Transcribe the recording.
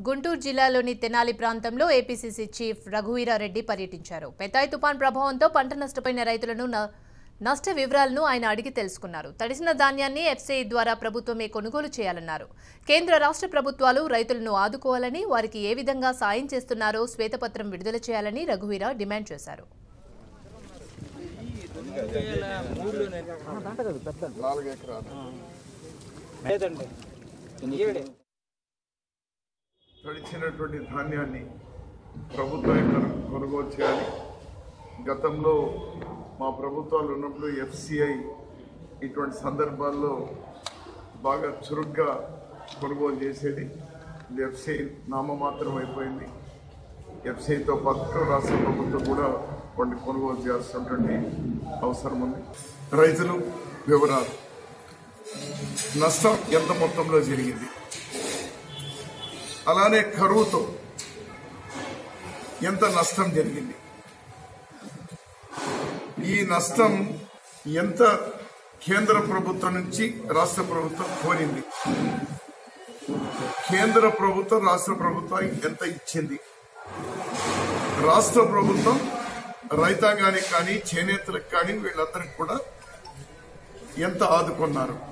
గుంటూరు జిల్లాలోని తెనాలి ప్రాంతంలో APCC chief Raghuveera Reddy పర్యటించారు పెతాయ్ తుపాన్ ప్రభావంతో పంట నష్టపోయిన రైతులను న- నష్ట వివరాలను ఆయన అడిగి తెలుసుకున్నారు తడిసిన ధాన్యాన్ని ఎఫ్సీఐ ద్వారా ప్రభుత్వమే కొనుగోలు చేయాలన్నారు కేంద్ర రాష్ట్ర ప్రభుత్వాలు రైతులను ఆదుకోవాలని వారికి ఏ విధంగా సాయం చేస్తున్నారో శ్వేతపత్రం విడుదల చేయాలని రఘువీర డిమాండ్ చేశారు నాలుగు ఎకరాలు లేదండి ఈవిడే తడిచినటువంటి ధాన్యాన్ని ప్రభుత్వమే కొను- కొనుగోలు చేయాలి గతంలో మా ప్రభుత్వాలు ఉన్నప్పుడు ఎఫ్సిఐ ఇటువంటి సందర్భాల్లో బాగా చురుగ్గా కొనుగోలు చేసేది ఇది ఎఫ్సిఐ నామమాత్రం అయిపోయింది ఎఫ్సిఐతో పాటు రాష్ట్ర ప్రభుత్వం కూడా కొన్ని కొనుగోలు చేయాల్సినటువంటి అవసరం ఉంది రైతులు వివరాలు నష్టం ఎంత మొత్తంలో జరిగింది అలానే కరువుతో ఎంత నష్టం జరిగింది ఈ నష్టం ఎంత కేంద్ర ప్రభుత్వం నుంచి రాష్ట్ర ప్రభుత్వం కోరింది కేంద్ర ప్రభుత్వం రాష్ట్ర ప్రభుత్వం ఎంత ఇచ్చింది రాష్ట్ర ప్రభుత్వం రైతాంగానికి కానీ చేనేతలకు కానీ వీళ్ళందరికీ కూడా ఎంత ఆదుకున్నారు